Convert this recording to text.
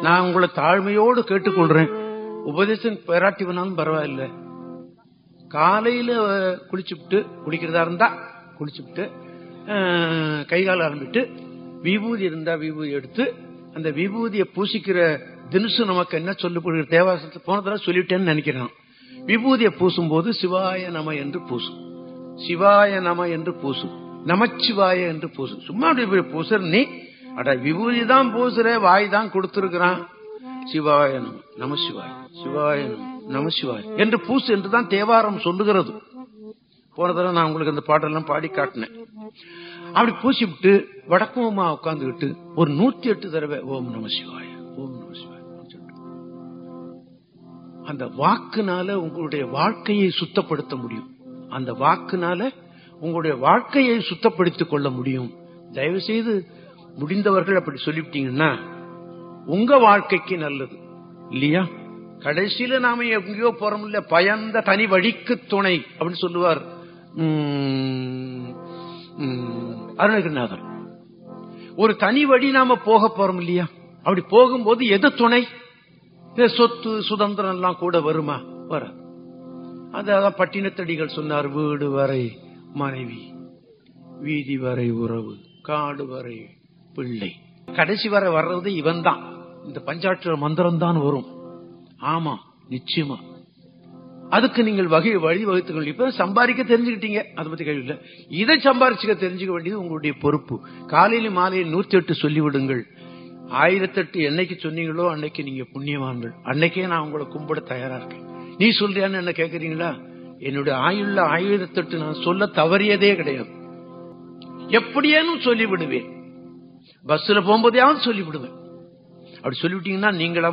நான் உங்களை தாழ்மையோடு கேட்டுக்கொள்றேன் உபதேசம் பெறாட்டி வேணாலும் பரவாயில்ல காலையில அஹ், குளிச்சுப்புட்டு குளிக்கிறதா இருந்தா குளிச்சுப்புட்டு அஹ், கை கால் ஆரம்பிட்டு விபூதி இருந்தா விபூதி எடுத்து அந்த விபூதியை பூசிக்கிற தினுசு நமக்கு என்ன சொல்லப்படுகிற தேவாசத்தை போன தடவை சொல்லிட்டேன்னு நினைக்கிறேன் விபூதியை பூசும்போது சிவாய நம என்று பூசும் சிவாய நம என்று பூசும் நமச்சிவாய என்று பூசும் சும்மா அப்படி இப்படி பூசுற நீ அட விபூதி தான் பூசுற வாய் தான் கொடுத்திருக்கிறான் சிவாய நம நம சிவாய் சிவாய நம நம சிவாய் என்று பூசு என்றுதான் தேவாரம் சொல்லுகிறது போன தடவை நான் உங்களுக்கு அந்த பாட்டெல்லாம் பாடி காட்டினேன் அப்படி பூசிவிட்டு வடக்குமா உட்கார்ந்துகிட்டு ஒரு நூத்தி எட்டு தடவை ஓம் நம சிவாய ஓம் நம சிவாய அந்த வாக்குனால உங்களுடைய வாழ்க்கையை சுத்தப்படுத்த முடியும் அந்த வாக்குனால உங்களுடைய வாழ்க்கையை சுத்தப்படுத்திக் கொள்ள முடியும் தயவு செய்து முடிந்தவர்கள் அப்படி சொல்லிவிட்டீங்கன்னா உங்க வாழ்க்கைக்கு நல்லது இல்லையா கடைசியில நாம எங்கேயோ போறோம் இல்ல பயந்த தனி வழிக்கு துணை அப்படின்னு சொல்லுவார் உம், உம், அருணகிரிநாதர் ஒரு தனி வழி நாம போக போறோம் இல்லையா அப்படி போகும்போது எது துணை இந்த சொத்து சுதந்திரம் எல்லாம் கூட வருமா வர அதான் பட்டினத்தடிகள் சொன்னார் வீடு வரை மனைவி வீதி வரை உறவு காடு வரை பிள்ளை கடைசி வரை வர்றது இவன் தான் இந்த பஞ்சாட்சர மந்திரம் தான் வரும் ஆமா நிச்சயமா அதுக்கு நீங்கள் வகை வழி வகுத்துகள் இப்ப சம்பாதிக்க தெரிஞ்சுக்கிட்டீங்க அதை பத்தி கேள்வி இல்ல இதை சம்பாரிச்சுக்க தெரிஞ்சுக்க வேண்டியது உங்களுடைய பொறுப்பு காலையில மாலையில் நூத்தி எட்டு சொல்லிவிடுங்கள் ஆயிரத்தெட்டு என்னைக்கு சொன்னீங்களோ அன்னைக்கு நீங்க புண்ணியவான்கள் அன்னைக்கே நான் உங்களை கும்பிட தயாரா இருக்கேன் நீ சொல்றியான்னு என்ன கேக்குறீங்களா என்னுடைய ஆயுள்ள ஆயிரத்தெட்டு நான் சொல்ல தவறியதே கிடையாது எப்படியேனும் சொல்லி விடுவேன் பஸ்ல போகும்போதையாவது சொல்லி விடுவேன் அப்படி சொல்லிவிட்டீங்கன்னா நீங்களா